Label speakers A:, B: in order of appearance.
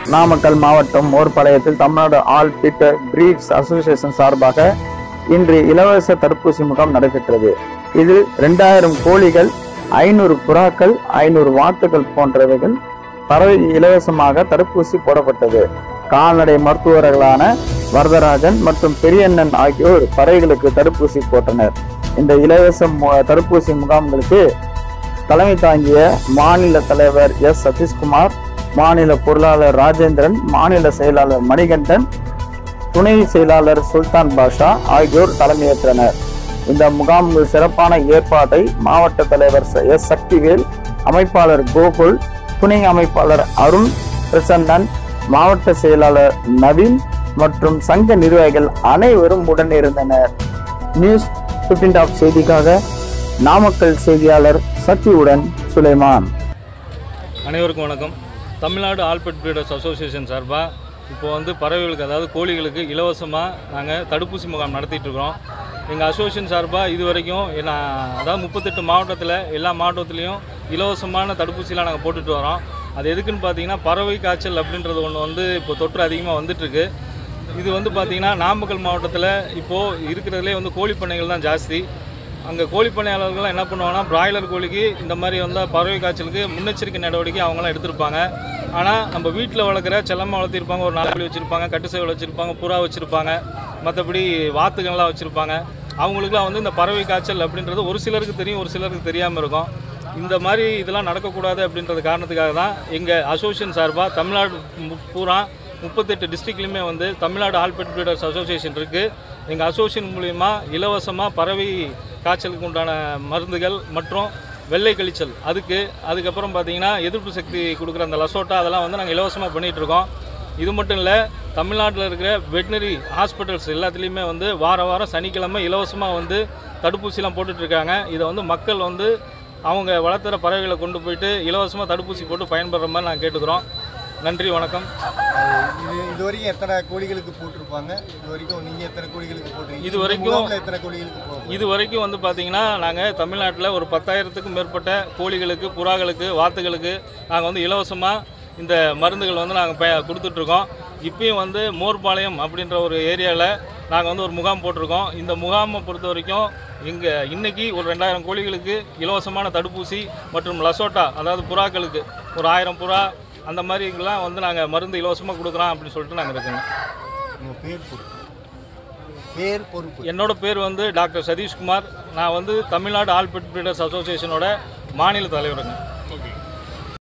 A: நாமக்கல் மாவட்டம் மோர்பாளையத்தில் Tamil Nadu all pet breeders association சார்பாக இன்று இலவச தடுப்பூசி முகாம் நடைபெற்றது இதில் ரெண்டாயிரம் கோழிகள் ஐநூறு புறாக்கள் ஐநூறு வாத்துகள் போன்றவைகள் பறவை இலவசமாக தடுப்பூசி போடப்பட்டது கால்நடை மருத்துவர்களான வரதராஜன் மற்றும் பெரியண்ணன் ஆகியோர் பறவைகளுக்கு தடுப்பூசி போட்டனர் இந்த இலவச மு- தடுப்பூசி முகாம்களுக்கு தலைமை தாங்கிய மாநில தலைவர் எஸ் சதீஷ்குமார் மாநில பொருளாளர் ராஜேந்திரன் மாநில செயலாளர் மணிகண்டன் துணை செயலாளர் சுல்தான் பாஷா ஆகியோர் தலைமையேற்றனர் இந்த முகாம் சிறப்பான ஏற்பாட்டை மாவட்ட தலைவர் ச- எஸ் சக்திவேல் அமைப்பாளர் கோகுல் துணை அமைப்பாளர் அருண் பிரசன்னன் மாவட்ட செயலாளர் நவீன் மற்றும் சங்க நிர்வாகிகள் அனைவரும் உடனிருந்தனர் நியூஸ் 15 ஆஃப் செய்திக்காக நாமக்கல் செய்தியாளர் சக்தியுடன் சுலைமான்
B: அனைவருக்கும் வணக்கம் தமிழ்நாடு ஆல்பெட் பிரீடர்ஸ் அசோசியேஷன் சார்பாக இப்போ வந்து பறவைகளுக்கு அதாவது கோழிகளுக்கு இலவசமாக நாங்கள் தடுப்பூசி முகாம் நடத்திட்டு இருக்கிறோம் எங்கள் அசோசியேஷன் சார்பாக இது வரைக்கும் எல்லா அதாவது முப்பத்தெட்டு மாவட்டத்தில் எல்லா மாவட்டத்துலேயும் இலவசமான தடுப்பூசிலாம் நாங்கள் போட்டுட்டு வரோம் அது எதுக்குன்னு பார்த்தீங்கன்னா பறவை காய்ச்சல் அப்படின்றது ஒன்று வந்து இப்போ தொற்று அதிகமாக வந்துட்டுருக்கு இது வந்து பார்த்தீங்கன்னா நாமக்கல் மாவட்டத்தில் இப்போது இருக்கிறதுலே வந்து கோழிப்பண்ணைகள் தான் ஜாஸ்தி அங்கே கோழிப்பண்ணையாளர்கள்லாம் என்ன பண்ணுவாங்கன்னா பிராய்லர் கோழிக்கு இந்த மாதிரி வந்து பறவை காய்ச்சலுக்கு முன்னெச்சரிக்கை நடவடிக்கை அவங்களாம் எடுத்திருப்பாங்க ஆனால் நம்ம வீட்டில் வளர்க்குற செல்லமாக வளர்த்திருப்பாங்க ஒரு நாலு கோழி வச்சுருப்பாங்க கட்டு சேவல் வச்சுருப்பாங்க புறா வச்சுருப்பாங்க மற்றபடி வாத்துகள்லாம் வச்சுருப்பாங்க அவங்களுக்குலாம் வந்து இந்த பறவை காய்ச்சல் அப்படின்றது ஒரு சிலருக்கு தெரியும் ஒரு சிலருக்கு தெரியாமல் இருக்கும் இந்த மாதிரி இதெல்லாம் நடக்கக்கூடாது அப்படின்றது காரணத்துக்காக தான் எங்கள் அசோசியேஷன் சார்பாக தமிழ்நாடு மு- பூரா முப்பத்தெட்டு டிஸ்ட்ரிக்ட்லையுமே வந்து தமிழ்நாடு ஆல்பெட் பிரீடர்ஸ் அசோசியேஷன் இருக்குது எங்கள் அசோசியேஷன் மூலிமா இலவசமாக பறவை காய்ச்சலுக்கு உண்டான மருந்துகள் மற்றும் வெள்ளை கழிச்சல் அதுக்கு அதுக்கப்புறம் பார்த்தீங்கன்னா எதிர்ப்பு சக்தி கொடுக்குற அந்த லசோட்டா அதெல்லாம் வந்து நாங்கள் இலவசமாக பண்ணிகிட்டு இருக்கோம் இது மட்டும் இல்லை தமிழ்நாட்டில் இருக்கிற வெட்டினரி ஹாஸ்பிட்டல்ஸ் எல்லாத்துலேயுமே வந்து வார வாரம் சனிக்கிழமை இலவசமாக வந்து தடுப்பூசிலாம் போட்டுட்ருக்காங்க இதை வந்து மக்கள் வந்து அவங்க வளர்த்துற பறவைகளை கொண்டு போயிட்டு இலவசமாக தடுப்பூசி போட்டு பயன்படுற மாதிரி நாங்கள் கேட்டுக்கிறோம் நன்றி வணக்கம்
C: இது இது வரைக்கும் எத்தனை கோழிகளுக்கு போட்டிருப்பாங்க இது வரைக்கும் நீங்க எத்தனை கோழிகளுக்கு போட்டிருக்கீங்க
B: இது வரைக்கும்
C: இந்த முகாம்ல எத்தனை கோழிகளுக்கு போகும்
B: இது வரைக்கும் வந்து பார்த்தீங்கன்னா நாங்கள் தமிழ்நாட்டில் ஒரு பத்தாயிரத்துக்கும் மேற்பட்ட கோழிகளுக்கு புறாக்களுக்கு வாத்துகளுக்கு நாங்கள் வந்து இலவசமாக இந்த மருந்துகள் வந்து நாங்கள் ப கொடுத்துட்ருக்கோம் இப்பயும் வந்து மோர்பாளையம் அப்படின்ற ஒரு ஏரியாவில் நாங்கள் வந்து ஒரு முகாம் போட்டிருக்கோம் இந்த முகாமை பொறுத்த வரைக்கும் இங்கே இன்னைக்கு ஒரு ரெண்டாயிரம் கோழிகளுக்கு இலவசமான தடுப்பூசி மற்றும் லசோட்டா அதாவது புறாக்களுக்கு ஒரு ஆயிரம் புறா அந்த மாதிரிலாம் வந்து நாங்கள் மருந்து இலவசமாக கொடுக்குறோம் அப்படின்னு சொல்லிட்டு நாங்கள் இருக்கோங்க
C: உங்க பேர் பொறுப்பு பேர் பொறுப்பு
B: என்னோட பேர் வந்து டாக்டர் சதீஷ்குமார் நான் வந்து தமிழ்நாடு ஆல்பெட் பிரீடர்ஸ் அசோசியேஷனோட மாநில தலைவருங்க